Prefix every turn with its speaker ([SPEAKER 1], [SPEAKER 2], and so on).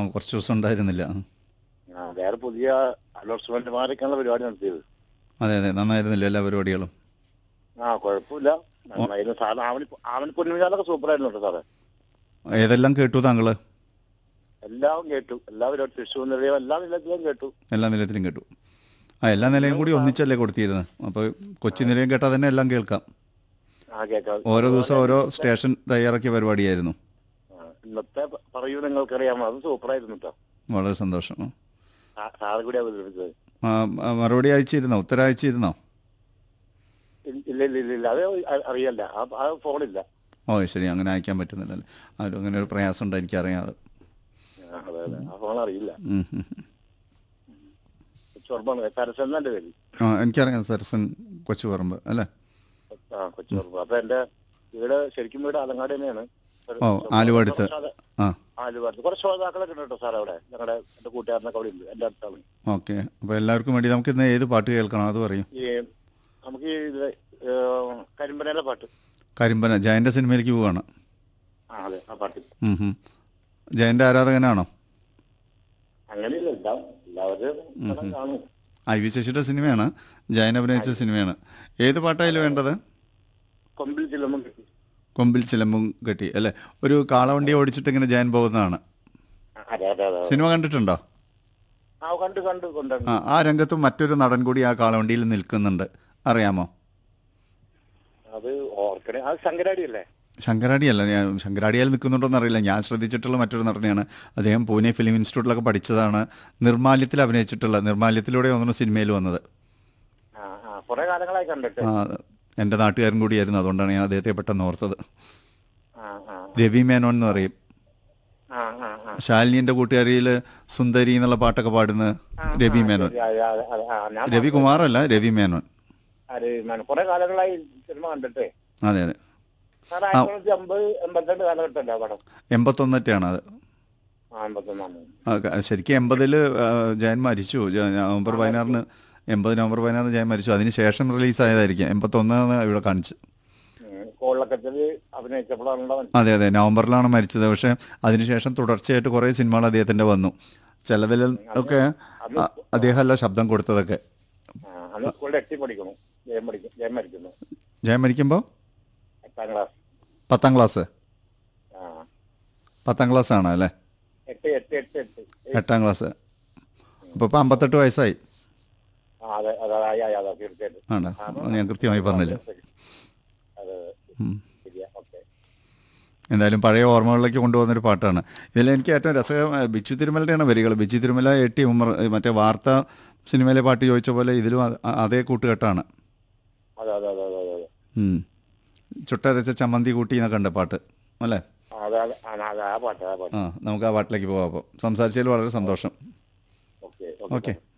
[SPEAKER 1] കുറച്ച് ദിവസം ഉണ്ടായിരുന്നില്ല
[SPEAKER 2] ആ വേറെ പുതിയ അലോട്ട്മെന്റുമാരൊക്കെയാണ് പരിപാടി നടത്തിയത്
[SPEAKER 1] അതെ അതെ നന്നായിരുന്നില്ല എല്ലാ പരിപാടികളും
[SPEAKER 2] ആ കുഴപ്പമില്ല നന്നായിരുന്നു സാറ് ആവണി ആവണി പൊന്നുമില്ലാതൊക്കെ സൂപ്പറായിരുന്നു കേട്ടോ സാറേ
[SPEAKER 1] ഏതെല്ലാം കേട്ടു താങ്കൾ
[SPEAKER 2] എല്ലാം കേട്ടു എല്ലാവരും തൃശ്ശൂർ നിലയം എല്ലാ നിലത്തിലും കേട്ടു
[SPEAKER 1] എല്ലാ നിലയത്തിലും കേട്ടു ആ എല്ലാ നിലയും കൂടി ഒന്നിച്ചല്ലേ കൊടുത്തിരുന്നത് അപ്പോൾ കൊച്ചി നിലയം കേട്ടാൽ തന്നെ എല്ലാം കേൾക്കാം
[SPEAKER 2] ആ കേൾക്കാം
[SPEAKER 1] ഓരോ ദിവസം ഓരോ സ്റ്റേഷൻ തയ്യാറാക്കിയ പരിപാടിയായിരുന്നു
[SPEAKER 2] ആ, ഇന്നത്തെ പ- പറയൂ നിങ്ങൾക്കറിയാമോ അത് സൂപ്പറായിരുന്നു കേട്ടോ
[SPEAKER 1] വളരെ സന്തോഷം
[SPEAKER 2] സാ- സാറ് കൂടി അവതരിപ്പിച്ചത്
[SPEAKER 1] ആ, ആ, മറുപടി അയച്ചിരുന്നോ ഉത്തരം അയച്ചിരുന്നോ
[SPEAKER 2] ഇല്ല ഇല്ല ഇല്ല, ഇല്ല അത് അ- അറിയല്ല ആ ആ ഫോണില്ല
[SPEAKER 1] ഓ ശരി അങ്ങനെ അയക്കാൻ പറ്റുന്നില്ലല്ലേ ആ ഒരു അങ്ങനെ ഒരു പ്രയാസം ഉണ്ട് എനിക്കറിയാതെ
[SPEAKER 2] ആ, അതെ അതെ ആ ഫോൺ അറിയില്ല
[SPEAKER 1] ഉം, ഉം, ഉം.
[SPEAKER 2] ചൊറബാണ് പരസ്യം പേര്
[SPEAKER 1] ആ എനിക്കറിയാം സരസൻ കൊച്ചുപറമ്പ് അല്ലേ
[SPEAKER 2] ആ കൊച്ചു ചൊറബ് അപ്പൊ എന്റെ വീട് ശരിക്കും വീട് ആലങ്ങാട് തന്നെയാണ്
[SPEAKER 1] ഓ, ആലുവടുത്ത്.
[SPEAKER 2] കുറച്ച്
[SPEAKER 1] ആ
[SPEAKER 2] ആലുവാടുത്ത് കുറച്ച് ശ്രോതാക്കളൊക്കെ ഉണ്ട് കേട്ടോ സാർ അവിടെ ഞങ്ങളുടെ എന്റെ കൂട്ടുകാരനൊക്കെ അവിടെ ഉണ്ട് എന്റെ അടുത്താണ്
[SPEAKER 1] ഓക്കെ അപ്പോൾ എല്ലാവർക്കും വേണ്ടി നമുക്ക് ഇന്ന് ഏത് പാട്ട് കേൾക്കണം അത് പറയും
[SPEAKER 2] ഈ നമുക്ക് ഈ ഇത് ഏ, കരിമ്പനയിലെ പാട്ട്
[SPEAKER 1] കരിമ്പന ജയൻ്റെ സിനിമയിലേക്ക് പോവാണ്
[SPEAKER 2] ആ അതെ ആ പാട്ട്
[SPEAKER 1] ഉം, ഉം. ജയൻ്റെ ആരാധകനാണോ
[SPEAKER 2] അങ്ങനെയില്ല എല്ലാം എല്ലാവരും പടം കാണും
[SPEAKER 1] ഐ വി ശശിയുടെ സിനിമയാണ് ജയൻ അഭിനയിച്ച സിനിമയാണ് ഏത് പാട്ടായാലും വേണ്ടത്
[SPEAKER 2] കൊമ്പിൽ ചിലമ്പം കിട്ടി
[SPEAKER 1] കൊമ്പിൽ ചിലമ്പും കെട്ടി അല്ലേ ഒരു കാളവണ്ടി ഓടിച്ചിട്ട് ഇങ്ങനെ ജയൻ പോകുന്നതാണ്
[SPEAKER 2] ആ, അതെ അതെ അതെ
[SPEAKER 1] സിനിമ കണ്ടിട്ടുണ്ടോ
[SPEAKER 2] ആ കണ്ടു കണ്ടു കൊണ്ടുണ്ട്
[SPEAKER 1] ആ ആ രംഗത്തും മറ്റൊരു നടൻ കൂടി ആ കാളവണ്ടിയിൽ നിൽക്കുന്നുണ്ട് അറിയാമോ
[SPEAKER 2] അത് ഓർക്കണേ അത് ശങ്കരാടി അല്ലേ
[SPEAKER 1] ശങ്കരാടിയല്ല ഞാൻ ശങ്കരാടിയാൽ നിൽക്കുന്നുണ്ടോന്ന് അറിയില്ല ഞാൻ ശ്രദ്ധിച്ചിട്ടുള്ള മറ്റൊരു നടനെയാണ് അദ്ദേഹം പൂനെ ഫിലിം ഇൻസ്റ്റിറ്റ്യൂട്ടിലൊക്കെ പഠിച്ചതാണ് നിർമാല്യത്തിൽ അഭിനയിച്ചിട്ടുള്ള നിർമാല്യത്തിലൂടെ ഒന്നും സിനിമയിൽ വന്നത്
[SPEAKER 2] ആ ആ കുറെ കാലങ്ങളായി കണ്ടിട്ട്
[SPEAKER 1] ആ, എൻ്റെ നാട്ടുകാരൻ കൂടിയായിരുന്നു അതുകൊണ്ടാണ് ഞാൻ അദ്ദേഹത്തെ പെട്ടെന്ന് ഓർത്തത്
[SPEAKER 2] ആ ആ
[SPEAKER 1] രവി മേനോൻ എന്ന് പറയും
[SPEAKER 2] ആ ആ ആ
[SPEAKER 1] ശാലിനിയുടെ കൂട്ടുകാരിയിൽ സുന്ദരി എന്നുള്ള പാട്ടൊക്കെ പാടുന്ന രവി മേനോൻ
[SPEAKER 2] ശരി, ആ, ആ, ആ, ആ, ഞാൻ
[SPEAKER 1] രവി കുമാറല്ല രവി മേനോൻ
[SPEAKER 2] അത് ഞാൻ കുറെ കാലങ്ങളായി സിനിമ കണ്ടിട്ടേ
[SPEAKER 1] അതെ അതെ
[SPEAKER 2] സാർ ആയിരത്തി തൊള്ളായിരത്തി അമ്പത് എൺപത്തിരണ്ട് കാലഘട്ടമല്ലേ ആ പടം
[SPEAKER 1] എൺപത്തൊന്നറ്റാണ് അത്
[SPEAKER 2] ആ എൺപത്തൊന്നാണ്
[SPEAKER 1] ആ, ക- ശരിക്കും എൺപതിൽ ജയൻ മരിച്ചു ജ- നവംബർ പതിനാറിന് എൺപത് നവംബർ പതിനാറിന് ജയൻ മരിച്ചു അതിന് ശേഷം റിലീസായതായിരിക്കും എൺപത്തൊന്നാണ് ഇവിടെ കാണിച്ചു
[SPEAKER 2] കോളക്കത്തിൽ അഭിനയിച്ചപ്പോഴാണ്
[SPEAKER 1] അതെ അതെ നവംബറിലാണ് മരിച്ചത് പക്ഷേ അതിനുശേഷം തുടർച്ചയായിട്ട് കുറേ സിനിമകൾ അദ്ദേഹത്തിൻ്റെ വന്നു ചിലതിൽ ഒക്കെ അ- അദ്ദേഹമല്ല ശബ്ദം കൊടുത്തതൊക്കെ
[SPEAKER 2] അന്ന് സ്കൂളിൽ എട്ടി പഠിക്കണം ജയം പഠിക്കും ജയം മരിക്കുന്നു
[SPEAKER 1] ജയൻ മരിക്കുമ്പോൾ
[SPEAKER 2] എട്ടാം ക്ലാസ്
[SPEAKER 1] പത്താം ക്ലാസ്
[SPEAKER 2] ആ
[SPEAKER 1] പത്താം ക്ലാസ് ആണ് അല്ലേ
[SPEAKER 2] എട്ട് എട്ട് എട്ട് എട്ട്
[SPEAKER 1] എട്ടാം ക്ലാസ് അപ്പോൾ ഇപ്പോൾ അമ്പത്തെട്ട് വയസ്സായി
[SPEAKER 2] ആ അതെ അതെ അതെ അതെ, അതെ തീർച്ചയായിട്ടും
[SPEAKER 1] ആണോ ഞാൻ കൃത്യമായി പറഞ്ഞില്ല
[SPEAKER 2] ശരി. അതെ
[SPEAKER 1] ഉം.
[SPEAKER 2] ശരിയാ ഓക്കെ
[SPEAKER 1] എന്തായാലും പഴയ ഓർമ്മകളിലേക്ക് കൊണ്ടുപോകുന്നൊരു പാട്ടാണ് ഇതിൽ എനിക്ക് ഏറ്റവും രസകരം ബിച്ചു തിരുമലയുടെയാണ് വരികൾ ബിച്ചു തിരുമല എ ടി ഉമ്മർ മറ്റേ വാർത്ത സിനിമയിലെ പാട്ട് ചോദിച്ച പോലെ ഇതിലും അ- അ- അതേ കൂട്ടുകെട്ടാണ്
[SPEAKER 2] അതെ അതെ അതെ അതെ അതെ അതെ
[SPEAKER 1] ഉം. ചുട്ടരച്ച ചമ്മന്തി കൂട്ടി എന്നൊക്കെ ഉണ്ട് പാട്ട് അല്ലേ
[SPEAKER 2] ആ, അതെ അതെ ആ, അതെ ആ പാട്ട് ആ പാട്ട്
[SPEAKER 1] ആ നമുക്ക് ആ പാട്ടിലേക്ക് പോകാം അപ്പോൾ സംസാരിച്ചതിൽ വളരെ സന്തോഷം
[SPEAKER 2] ഓക്കെ
[SPEAKER 1] ഓക്കെ